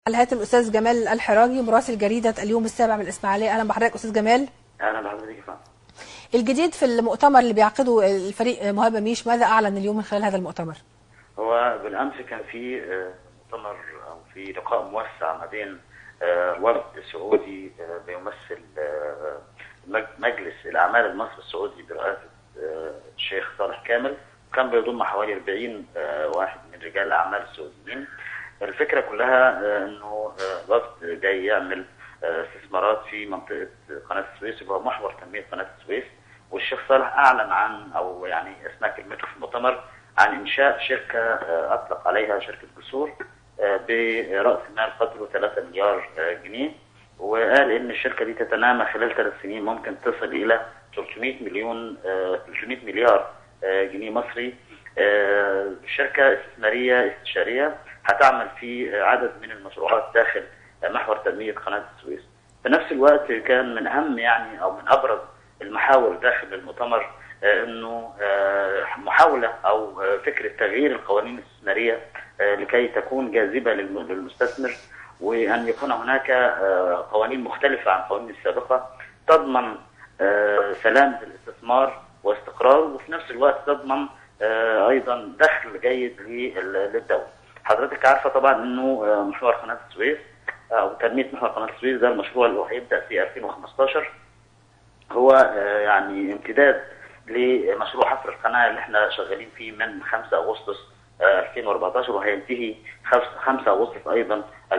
على الهاتف الاستاذ جمال الحراجي مراسل جريده اليوم السابع من الاسماعيليه اهلا بحضرتك استاذ جمال اهلا بحضرتك يا فندم الجديد في المؤتمر اللي بيعقده الفريق مهاب ميش ماذا اعلن اليوم من خلال هذا المؤتمر هو بالامس كان في آه، مؤتمر او في لقاء موسع ما بين آه، وفد سعودي آه، بيمثل آه، مج- مجلس الاعمال المصري السعودي برئاسه آه، الشيخ صالح كامل كان بيضم حوالي 40 آه، واحد من رجال الاعمال السعوديين الفكره كلها آه، انه آه، وفد جاي يعمل آه، استثمارات في منطقه قناه السويس اللي هو محور تنميه قناه السويس والشيخ صالح اعلن عن او يعني اثناء كلمته في المؤتمر عن انشاء شركه آه، اطلق عليها شركه جسور آه، براس مال قدره 3 مليار آه، جنيه وقال ان الشركه دي تتنامى خلال ثلاث سنين ممكن تصل الى 300 مليون آه، 300 مليار آه، جنيه مصري آه، شركه استثماريه استشاريه هتعمل في عدد من المشروعات داخل محور تنميه قناه السويس. في نفس الوقت كان من اهم يعني او من ابرز المحاور داخل المؤتمر آه، انه آه، محاوله او آه، فكره تغيير القوانين الاستثماريه آه، لكي تكون جاذبه للم- للمستثمر وان يكون هناك آه، قوانين مختلفه عن القوانين السابقه تضمن آه، سلامه الاستثمار واستقراره وفي نفس الوقت تضمن آه، ايضا دخل جيد لل- للدوله. حضرتك عارفه طبعا انه آه، مشروع قناه السويس او تنميه محور قناه السويس ده المشروع اللي هو هيبدا في 2015 هو آه، يعني امتداد لمشروع حفر القناه اللي احنا شغالين فيه من 5 اغسطس آه، 2014 وهينتهي 5 اغسطس ايضا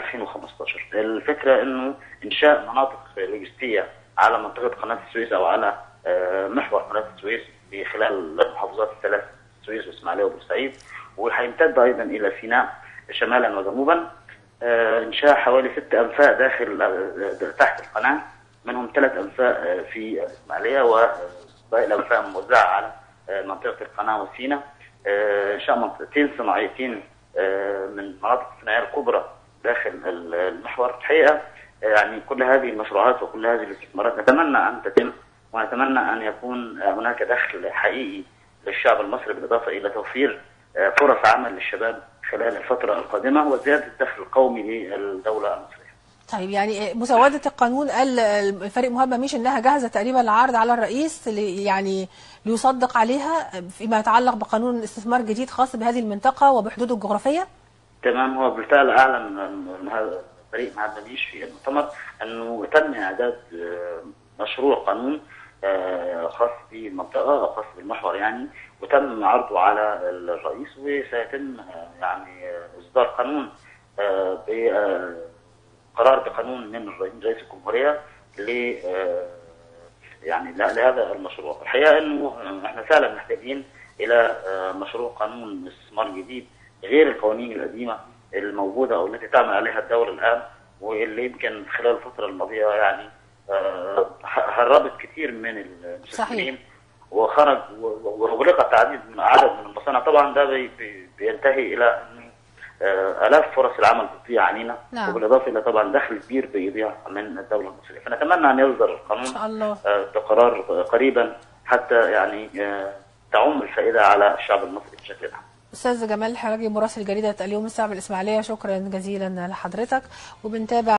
2015 الفكره انه انشاء مناطق لوجستيه على منطقه قناه السويس او على آه، محور قناه السويس بخلال المحافظات الثلاث السويس والاسماعيليه وبورسعيد وهيمتد ايضا الى سيناء شمالا وجنوبا آه، انشاء حوالي ست انفاق داخل آه، تحت القناه منهم ثلاث انفاق آه، في الاسماعيليه وباقي الانفاق موزعه على آه، منطقه القناه وسيناء آه، انشاء منطقتين صناعيتين آه، من المناطق الصناعيه الكبرى داخل ال- المحور الحقيقه آه، يعني كل هذه المشروعات وكل هذه الاستثمارات نتمنى ان تتم ونتمنى ان يكون آه، هناك دخل حقيقي للشعب المصري بالاضافه الى توفير آه، فرص عمل للشباب خلال الفتره القادمه وزياده الدخل القومي للدوله المصريه. طيب يعني مسودة القانون قال الفريق مهاب ميش انها جاهزة تقريبا للعرض على الرئيس لي- يعني ليصدق عليها فيما يتعلق بقانون استثمار جديد خاص بهذه المنطقة وبحدوده الجغرافية تمام هو بالفعل اعلن من هذا فريق مع النبيش في المؤتمر انه تم اعداد آه، مشروع قانون آه، خاص بالمنطقه خاص بالمحور يعني وتم عرضه على الرئيس وسيتم آه، يعني آه، اصدار قانون آه، ب آه، قرار بقانون من الرئيس رئيس الجمهوريه ل آه، يعني ل- لهذا المشروع الحقيقه انه احنا فعلا محتاجين الى آه، مشروع قانون استثمار جديد غير القوانين القديمه الموجوده او التي تعمل عليها الدوله الان واللي يمكن خلال الفتره الماضيه يعني آه، ه- هربت كثير من المستثمرين وخرج و- و- واغلقت عديد من عدد من المصانع طبعا ده بي بي بينتهي الى ان آه، الاف فرص العمل بتضيع علينا نعم. وبالاضافه الى طبعا دخل كبير بيضيع من الدوله المصريه فنتمنى ان يصدر القانون ان شاء الله آه، بقرار آه، قريبا حتى يعني آه، تعم الفائده على الشعب المصري بشكل عام استاذ جمال الحراجي مراسل جريدة اليوم السابع الاسماعيلية شكرا جزيلا لحضرتك وبنتابع